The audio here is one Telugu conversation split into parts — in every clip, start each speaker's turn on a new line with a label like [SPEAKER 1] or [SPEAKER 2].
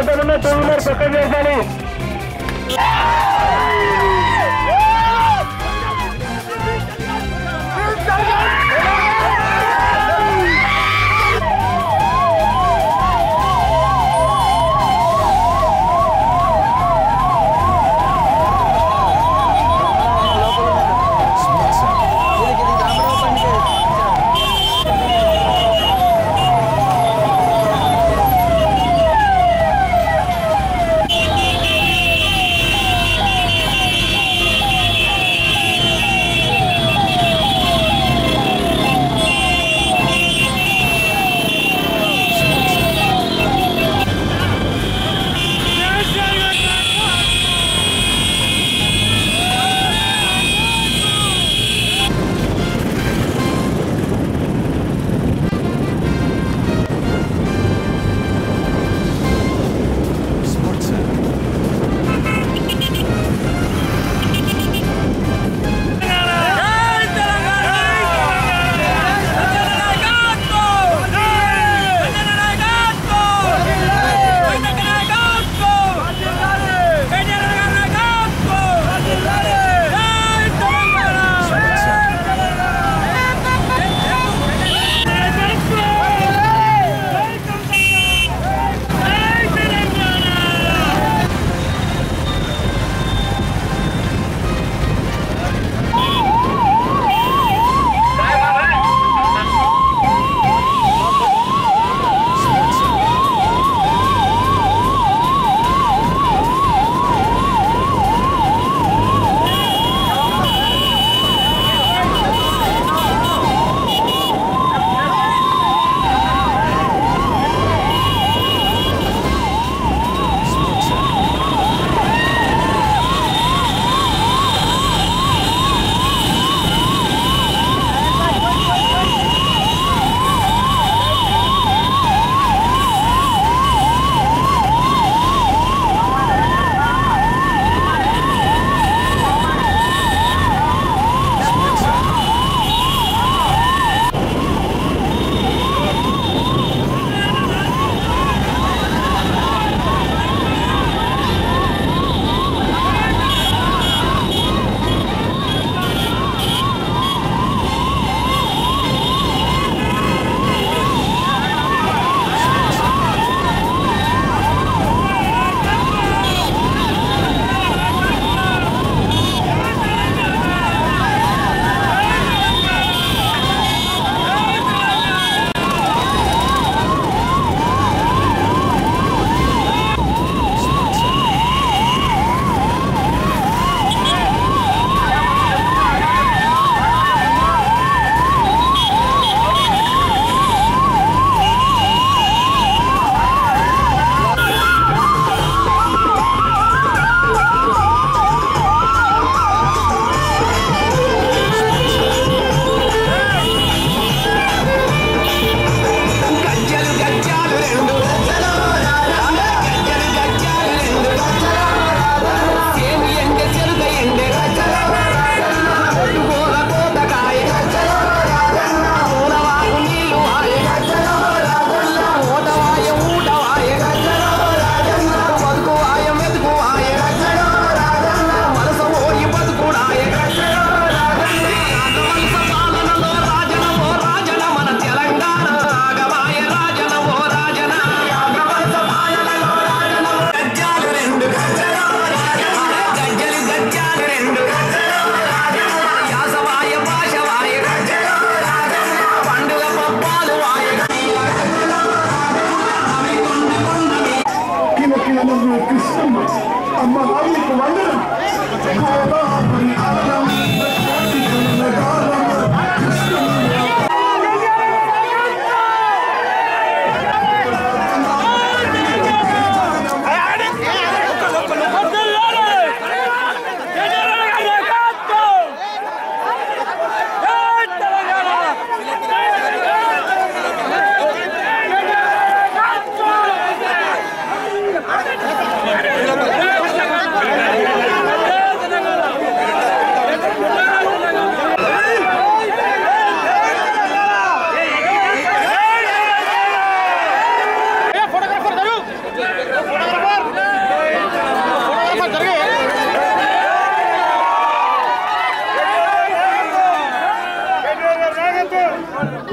[SPEAKER 1] పక్కన టూ వీలర్ పక్కన చేయాలి
[SPEAKER 2] తెలంగాణ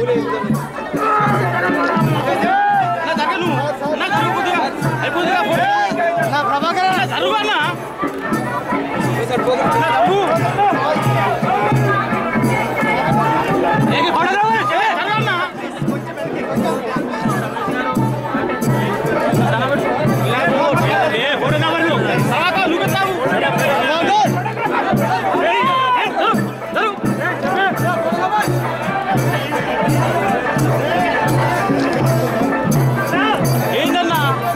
[SPEAKER 2] ఏంటన్నా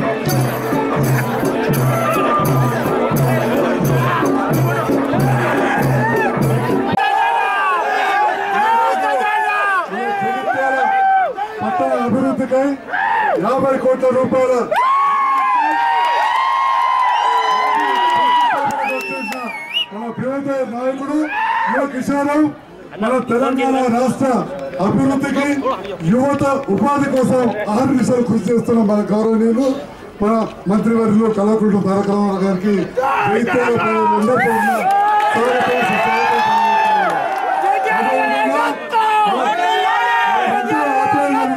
[SPEAKER 3] జగిత్యాల పట్టణ అభివృద్ధికై యాభై కోట్ల రూపాయల చేసిన మన ప్రియత నాయకుడు యువ కిషోరం మన తెలంగాణ రాష్ట్ర అభివృద్ధికి యువత ఉపాధి కోసం ఆరు నిమిషాలు కృషి చేస్తున్న మన గౌరవనీయులు మన మంత్రివర్యులు కళాకుంట్ల తారక రామారావు గారికి జగిత్యాల ప్రజలందరికీ ఉన్న స్వాగతం, సుస్వాగతం తెలియజేస్తున్నాను. అదేవిధంగా ఎంతో ఆప్యాయంగా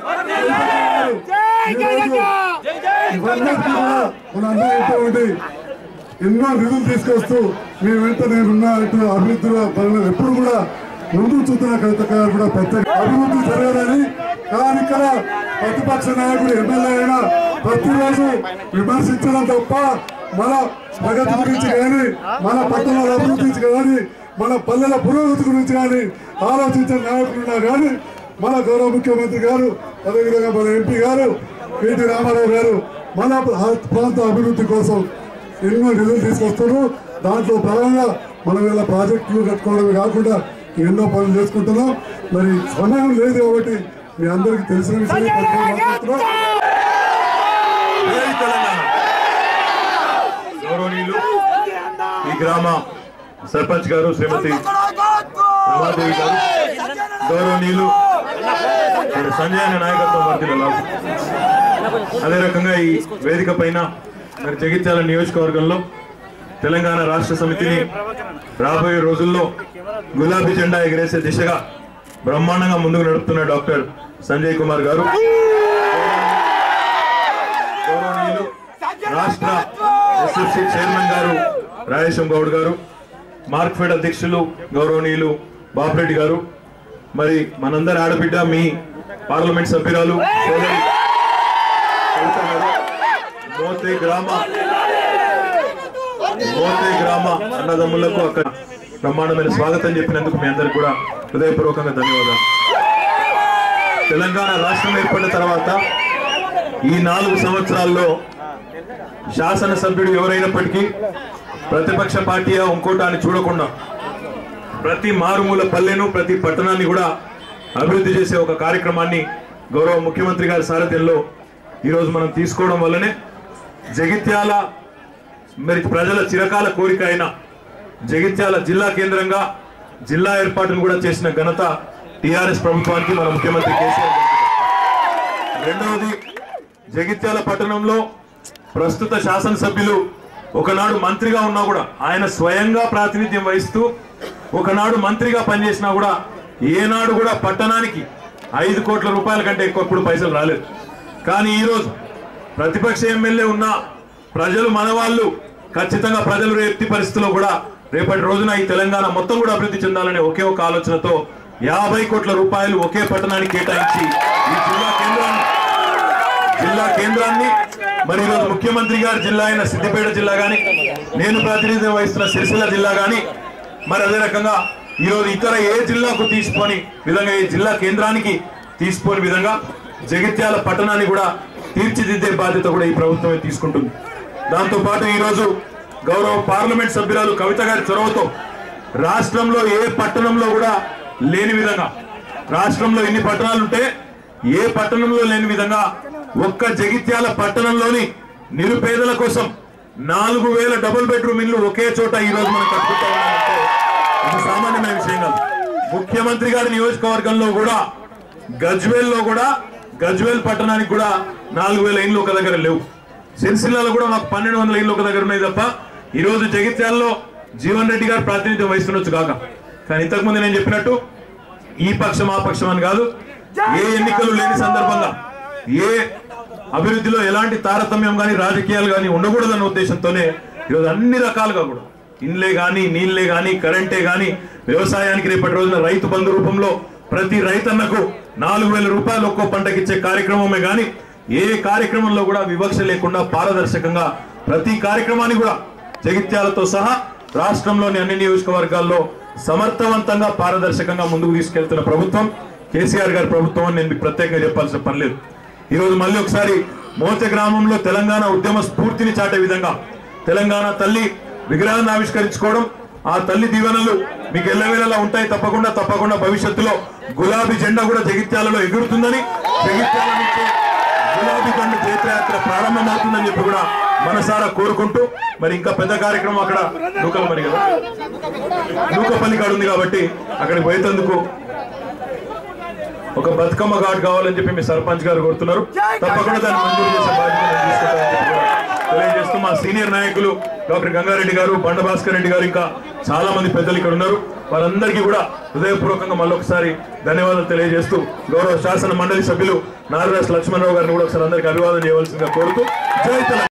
[SPEAKER 3] తీసుకునే ఇవన్నీ కూడా మనందరూ ఉండి ఎన్నో నిధులు తీసుకొస్తూ మీ వెంట నేనున్నా అంటూ అభివృద్ధిలో పనులు ఎప్పుడు కూడా ముందు చూస్తున్న కవిత గారు కూడా ప్రత్యేక అభివృద్ధి జరగాలని కానీ ఇక్కడ ప్రతిపక్ష నాయకుడు ఎమ్మెల్యే అయినా ప్రతిరోజు విమర్శించడం తప్ప మన ప్రగతి గురించి కానీ మన పట్టణాల అభివృద్ధి గురించి కానీ మన పల్లెల పురోగతి గురించి కానీ ఆలోచించే నాయకులు ఉన్నా కానీ మన గౌరవ ముఖ్యమంత్రి గారు అదేవిధంగా మన ఎంపీ గారు కేటీ రామారావు గారు మన ప్రాంత అభివృద్ధి కోసం ఎన్నో నిధులు తీసుకొస్తారు దాంట్లో భాగంగా మనం ఇలా ప్రాజెక్టులు కట్టుకోవడమే కాకుండా ఎన్నో పనులు చేసుకుంటున్నాం మరి సమయం లేదు కాబట్టి మీ అందరికీ తెలిసిన విషయం మాట్లాడుతున్నాం
[SPEAKER 4] జై తెలంగాణ గౌరవనీయులు ఈ గ్రామ సర్పంచ్ గారు శ్రీమతి రమాదేవి గారు గౌరవనీయులు మరి సంజయ్ అనే నాయకత్వం వర్తిల్లాలి అదే రకంగా ఈ వేదిక పైన మరి జగిత్యాల నియోజకవర్గంలో తెలంగాణ రాష్ట్ర సమితిని రాబోయే రోజుల్లో గులాబీ జెండా ఎగరేసే దిశగా బ్రహ్మాండంగా ముందుకు నడుపుతున్న డాక్టర్ సంజయ్ కుమార్ గారు గౌరవనీయులు రాష్ట్ర ఎస్ఎఫ్సి చైర్మన్ గారు రాజేశం గౌడ్ గారు మార్క్ఫెడ్ అధ్యక్షులు గౌరవనీయులు బాపిరెడ్డి గారు మరి మనందరి ఆడబిడ్డ మీ పార్లమెంట్ సభ్యురాలు సోదరి కవిత గారు, మోతే గ్రామ మోతే గ్రామ అన్నదమ్ములకు అక్కడ బ్రహ్మాండమైన స్వాగతం చెప్పినందుకు మీ అందరికి కూడా హృదయపూర్వకంగా ధన్యవాదాలు తెలంగాణ రాష్ట్రం ఏర్పడిన తర్వాత ఈ నాలుగు సంవత్సరాల్లో శాసనసభ్యుడు ఎవరైనప్పటికీ ప్రతిపక్ష పార్టీ ఇంకోట అని చూడకుండా ప్రతి మారుమూల పల్లెను ప్రతి పట్టణాన్ని కూడా అభివృద్ధి చేసే ఒక కార్యక్రమాన్ని గౌరవ ముఖ్యమంత్రి గారి సారథ్యంలో ఈరోజు మనం తీసుకోవడం వల్లనే జగిత్యాల మరి ప్రజల చిరకాల కోరిక అయిన జగిత్యాల జిల్లా కేంద్రంగా జిల్లా ఏర్పాటును కూడా చేసిన ఘనత టిఆర్ఎస్ ప్రభుత్వానికి మన ముఖ్యమంత్రి కేసీఆర్ గారికి. రెండవది జగిత్యాల పట్టణంలో ప్రస్తుత శాసనసభ్యులు ఒకనాడు మంత్రిగా ఉన్నా కూడా ఆయన స్వయంగా ప్రాతినిధ్యం వహిస్తూ ఒకనాడు మంత్రిగా పనిచేసినా కూడా ఏనాడు కూడా పట్టణానికి ఐదు కోట్ల రూపాయల కంటే ఎక్కువ ఇప్పుడు పైసలు రాలేదు కానీ ఈరోజు ప్రతిపక్ష ఎమ్మెల్యే ఉన్న ప్రజలు మనవాళ్ళు ఖచ్చితంగా ప్రజలు రేపటి పరిస్థితిలో కూడా రేపటి రోజున ఈ తెలంగాణ మొత్తం కూడా అభివృద్ధి చెందాలనే ఒకే ఒక ఆలోచనతో యాభై కోట్ల రూపాయలు ఒకే పట్టణానికి కేటాయించి ఈ జిల్లా కేంద్రాన్ని జిల్లా కేంద్రాన్ని మరి ఈరోజు ముఖ్యమంత్రి గారు జిల్లా అయిన సిద్దిపేట జిల్లా గాని నేను ప్రాతినిధ్యం వహిస్తున్న సిరిసిల్ల జిల్లా గాని మరి అదే రకంగా ఈరోజు ఇతర ఏ జిల్లాకు తీసుకొని విధంగా ఈ జిల్లా కేంద్రానికి తీసుకొని విధంగా జగిత్యాల పట్టణాన్ని కూడా తీర్చిదిద్దే బాధ్యత కూడా ఈ ప్రభుత్వమే తీసుకుంటుంది దాంతో పాటు ఈరోజు గౌరవ పార్లమెంట్ సభ్యురాలు కవిత గారి చొరవతో రాష్ట్రంలో ఏ పట్టణంలో కూడా లేని విధంగా రాష్ట్రంలో ఎన్ని పట్టణాలు ఉంటే ఏ పట్టణంలో లేని విధంగా ఒక్క జగిత్యాల పట్టణంలోని నిరుపేదల కోసం నాలుగు వేల డబుల్ బెడ్రూమ్ ఇల్లు ఒకే చోట ఈ రోజు మనం కట్టుకుంటా ఉన్నామంటే ఇది సామాన్యమైన విషయం కాదు ముఖ్యమంత్రి గారి నియోజకవర్గంలో కూడా గజ్వేల్ లో కూడా గజ్వేల్ పట్టణానికి కూడా నాలుగు వేల ఇండ్లు ఒక దగ్గర లేవు సిరిసిల్లలో కూడా మాకు పన్నెండు వందల ఇండ్లు ఒక దగ్గర ఉన్నాయి తప్ప ఈ రోజు జగిత్యాలలో జీవన్ రెడ్డి గారు ప్రాతినిధ్యం వహిస్తుండొచ్చు కాక కానీ ఇంతకుముందు నేను చెప్పినట్టు ఈ పక్షం ఆ పక్షం అని కాదు ఏ ఎన్నికలు లేని సందర్భంగా ఏ అభివృద్ధిలో ఎలాంటి తారతమ్యం కానీ రాజకీయాలు కానీ ఉండకూడదన్న ఉద్దేశంతోనే ఈరోజు అన్ని రకాలుగా కూడా ఇండ్లే కానీ నీళ్ళే కానీ కరెంటే కానీ వ్యవసాయానికి రేపటి రోజున రైతు బంధు రూపంలో ప్రతి రైతన్నకు నాలుగు వేల రూపాయలు ఒక్కో పంటకి ఇచ్చే కార్యక్రమమే కానీ ఏ కార్యక్రమంలో కూడా వివక్ష లేకుండా పారదర్శకంగా ప్రతి కార్యక్రమాన్ని కూడా జగిత్యాలతో సహా రాష్ట్రంలోని అన్ని నియోజకవర్గాల్లో సమర్థవంతంగా పారదర్శకంగా ముందుకు తీసుకెళ్తున్న ప్రభుత్వం కేసీఆర్ గారి ప్రభుత్వం అని నేను మీకు ప్రత్యేకంగా చెప్పాల్సిన పని లేదు ఈ రోజు మళ్ళీ ఒకసారి మోత గ్రామంలో తెలంగాణ ఉద్యమ స్ఫూర్తిని చాటే విధంగా తెలంగాణ తల్లి విగ్రహాన్ని ఆవిష్కరించుకోవడం ఆ తల్లి దీవెనలు మీకు ఎల్లవేళలా ఉంటాయి తప్పకుండా తప్పకుండా భవిష్యత్తులో గులాబీ జెండా కూడా జగిత్యాలలో ఎగురుతుందని జగిత్యాల నుంచి గులాబీ దండ జైత్రయాత్ర ప్రారంభమవుతుందని చెప్పి కూడా మనసారా కోరుకుంటూ మరి ఇంకా పెద్ద కార్యక్రమం అక్కడ నూకలమని కదా నూకపల్లి కాడ ఉంది కాబట్టి అక్కడికి పోయేందుకు ఒక బతుకమ్మ ఘాట్ కావాలని చెప్పి మీ సర్పంచ్ గారు కోరుతున్నారు తప్పకుండా దాన్ని మంజూరు చేసే బాధ్యత నేను తీసుకుంటానని చెప్పి కూడా తెలియజేస్తూ మా సీనియర్ నాయకులు డాక్టర్ గంగారెడ్డి గారు బండ భాస్కర్ రెడ్డి గారు ఇంకా చాలా మంది పెద్దలు ఇక్కడ ఉన్నారు వారందరికీ కూడా హృదయపూర్వకంగా మళ్ళొకసారి ధన్యవాదాలు తెలియజేస్తూ గౌరవ శాసన మండలి సభ్యులు నాగరాజ్ లక్ష్మణరావు గారిని కూడా ఒకసారి అందరికీ అభివాదం చేయవలసిందిగా కోరుతూ జై తెలంగాణ